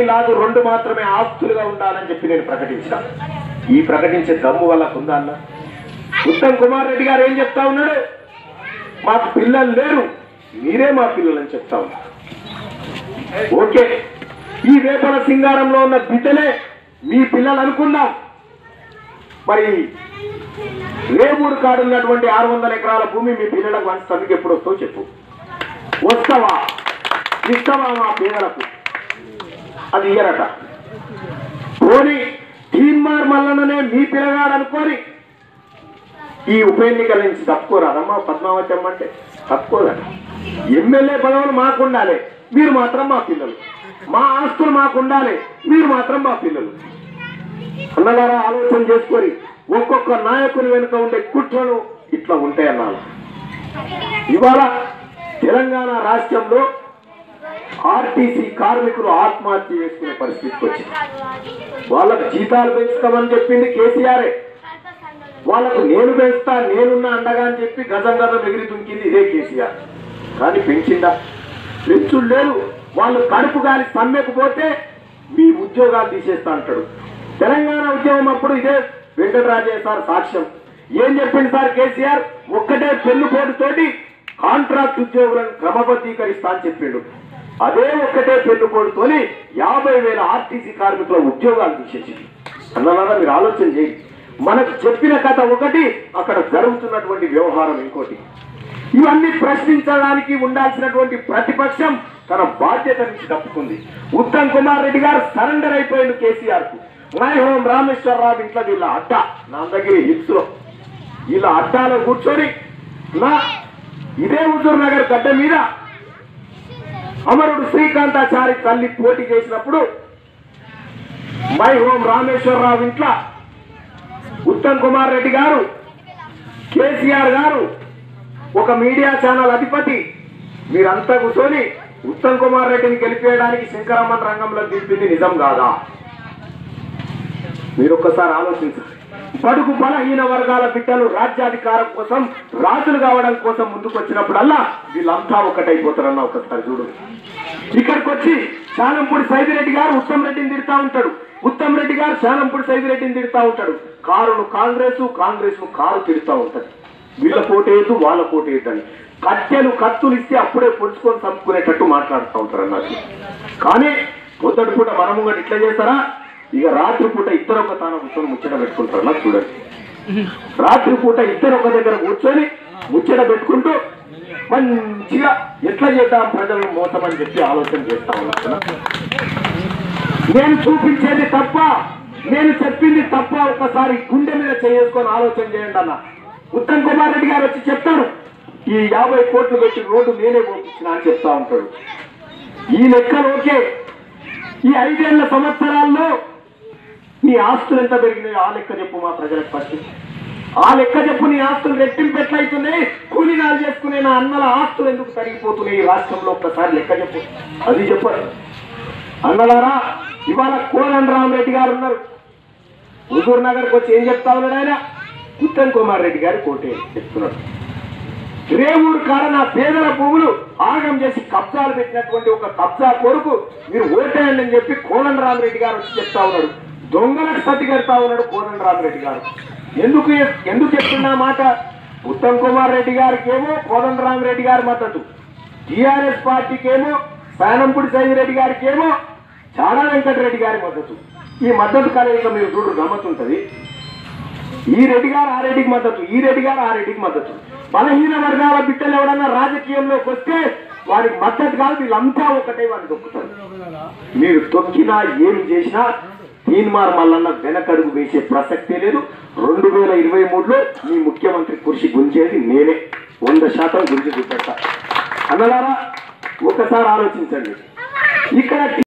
లాగు రెండు మాత్రమే ఆస్తులుగా ఉండాలని చెప్పి నేను ప్రకటించిన ఈ ప్రకటించే దమ్ము వల్ల ఉందా అన్న ఉత్తమ్ కుమార్ రెడ్డి గారు ఏం చెప్తా ఉన్నాడు మాకు పిల్లలు లేరు మీరే మా పిల్లలని చెప్తా ఉన్నారు ఓకే ఈ వేపల సింగారంలో ఉన్న బిడ్డలే మీ పిల్లలు అనుకుందాం మరి రేవూరు కాడు ఉన్నటువంటి ఆరు వందల ఎకరాల భూమి మీ పిల్లలకు వంచుతానికి ఎప్పుడు వస్తావు చెప్పు వస్తావా ఇస్తావా మా పేదలకు అది ఇయ్యరట పోనీ తీన్మార్ మల్లననే మీ పిల్లగాడు అనుకోని ఈ ఉప ఎన్నికల నుంచి తప్పుకోరాదమ్మా పద్మావతి అమ్మ అంటే తప్పుకోదట ఎమ్మెల్యే పదవులు మాకు ఉండాలి మీరు మాత్రం మా పిల్లలు మా ఆస్తులు మాకు ఉండాలి మీరు మాత్రం మా పిల్లలు అన్నగారా ఆలోచన చేసుకొని ఒక్కొక్క నాయకుని వెనుక ఉండే కుట్రలు ఇట్లా ఉంటాయన్నాను ఇవాళ తెలంగాణ రాష్ట్రంలో ఆర్టీసీ కార్మికులు ఆత్మహత్య చేసుకునే పరిస్థితికి వచ్చింది వాళ్ళకు జీతాలు పెంచుతామని చెప్పింది కేసీఆరే వాళ్ళకు నేను పెంచుతా నేనున్నా అండగా అని చెప్పి గజం గజం ఎగిరి దుంకింది ఇదే కేసీఆర్ కానీ పెంచిందా పెంచుడు లేదు వాళ్ళు కడుపు గాలి సమ్మెకపోతే మీ ఉద్యోగాలు తీసేస్తా అంటాడు తెలంగాణ ఉద్యమం అప్పుడు ఇదే వెంకటరాజయ్య సార్ సాక్ష్యం ఏం చెప్పింది సార్ కేసీఆర్ ఒక్కటే పెన్నుపోటుతోటి కాంట్రాక్ట్ ఉద్యోగులను క్రమబద్ధీకరిస్తా అని చెప్పిండు అదే ఒక్కటే పెన్నుపోటుతోని యాభై వేల ఆర్టీసీ కార్మికుల ఉద్యోగాలు తీసేసింది అన్నలాగా మీరు ఆలోచన చేయండి మనకు చెప్పిన కథ ఒకటి అక్కడ జరుగుతున్నటువంటి వ్యవహారం ఇంకోటి ఇవన్నీ ప్రశ్నించడానికి ఉండాల్సినటువంటి ప్రతిపక్షం తన బాధ్యత నుంచి తప్పుకుంది ఉత్తమ్ కుమార్ రెడ్డి గారు సరెండర్ అయిపోయింది కేసీఆర్ కు మై హోం రామేశ్వరరావు ఇంట్లో వీళ్ళ అడ్డ నా దగ్గర హిప్స్ లో వీళ్ళ అడ్డాలో కూర్చొని నా ఇదే హుజూర్ నగర్ గడ్డ మీద అమరుడు శ్రీకాంతాచారి తల్లి పోటీ చేసినప్పుడు మై హోం రామేశ్వరరావు ఇంట్లో ఉత్తమ్ కుమార్ రెడ్డి గారు కేసీఆర్ గారు ఒక మీడియా ఛానల్ అధిపతి మీరంతా కూర్చొని ఉత్తమ్ కుమార్ రెడ్డిని గెలిపేయడానికి శంకరమ్మన్ రంగంలో దింపింది నిజం కాదా మీరు ఒక్కసారి ఆలోచించండి బడుగు బలహీన వర్గాల బిడ్డలు రాజ్యాధికారం కోసం రాజులు కావడం కోసం ముందుకు వచ్చినప్పుడల్లా వీళ్ళంతా ఒకటైపోతారన్న ఒకసారి చూడు ఇక్కడికి వచ్చి శానంపూడి సైదిరెడ్డి గారు ఉత్తమ్ రెడ్డిని తిడతా ఉంటాడు ఉత్తమ్ రెడ్డి గారు శానంపూడి సైదిరెడ్డిని తిడతా ఉంటాడు కారును కాంగ్రెస్ కాంగ్రెస్ ను కారు తిడతా ఉంటది వీళ్ళ పోటేయద్దు వాళ్ళ పోటేయద్దు అని కట్టెలు కత్తులు ఇస్తే అప్పుడే పొడుచుకొని చంపుకునేటట్టు మాట్లాడుతూ ఉంటారు అన్నట్టు కానీ పొద్దుటి పూట మనము కూడా ఇట్లా చేస్తారా ఇక రాత్రి పూట ఇద్దరు ఒక తాను కూర్చొని ముచ్చట పెట్టుకుంటారు నాకు చూడండి రాత్రి పూట ఇద్దరు ఒక దగ్గర కూర్చొని ముచ్చట పెట్టుకుంటూ మంచిగా ఎట్లా చేద్దాం ప్రజలను మోసమని చెప్పి ఆలోచన చేస్తా ఉన్నా నేను చూపించేది తప్ప నేను చెప్పింది తప్ప ఒకసారి గుండె మీద చేసుకొని ఆలోచన చేయండి అన్న ఉత్తమ్ కుమార్ రెడ్డి గారు వచ్చి చెప్తారు ఈ యాభై కోట్లు పెట్టి రోడ్డు నేనే పోపించిన అని చెప్తా ఉంటాడు ఈ లెక్కలు ఓకే ఈ ఐదేళ్ల సంవత్సరాల్లో నీ ఆస్తులు ఎంత పెరిగినాయో ఆ లెక్క చెప్పు మా ప్రజలకు ఫస్ట్ ఆ లెక్క చెప్పు నీ ఆస్తులు రెట్టింపు ఎట్లయితున్నాయి కూలీనాలు చేసుకునే నా అన్నల ఆస్తులు ఎందుకు తరిగిపోతున్నాయి ఈ రాష్ట్రంలో ఒక్కసారి లెక్క చెప్పు అది చెప్పరు అన్నలారా ఇవాళ కోదండ రామరెడ్డి గారు ఉన్నారు హుజూర్ నగర్కి వచ్చి ఏం చెప్తా ఉన్నాడు ఆయన ఉత్తమ్ కుమార్ రెడ్డి గారి కోటే చెప్తున్నాడు రేవూరు కాడ నా పేదల భూములు ఆగం చేసి కబ్జాలు పెట్టినటువంటి ఒక కబ్జా కొడుకు మీరు ఓటేయండి అని చెప్పి కోదండ రామరెడ్డి గారు వచ్చి చెప్తా ఉన్నాడు దొంగలకు సతి కడతా ఉన్నాడు కోదండ రామరెడ్డి గారు ఎందుకు ఎందుకు చెప్తున్నా మాట ఉత్తమ్ కుమార్ రెడ్డి గారికి ఏమో కోదండ రామరెడ్డి గారి మద్దతు టిఆర్ఎస్ పార్టీకి ఏమో శానంపూడి సైదిరెడ్డి గారికి ఏమో చాడా వెంకటరెడ్డి గారి మద్దతు ఈ మద్దతు కలయిక మీరు చూడు గమ్మతుంటది ఈ రెడ్డి గారు ఆ రెడ్డికి మద్దతు ఈ రెడ్డి గారు ఆ రెడ్డికి మద్దతు బలహీన వర్గాల బిడ్డలు ఎవడన్నా రాజకీయంలోకి వస్తే వారికి మద్దతు కాదు వీళ్ళంతా ఒకటే వారిని దొక్కుతారు మీరు తొక్కినా ఏం చేసినా తీన్మార్ మల్లన్న వెనకడుగు వేసే ప్రసక్తే లేదు రెండు వేల ఇరవై మూడులో మీ ముఖ్యమంత్రి కుర్చీ గుంజేది నేనే వంద శాతం గుంజి చూపెడతా అన్నలారా ఒకసారి ఆలోచించండి ఇక్కడ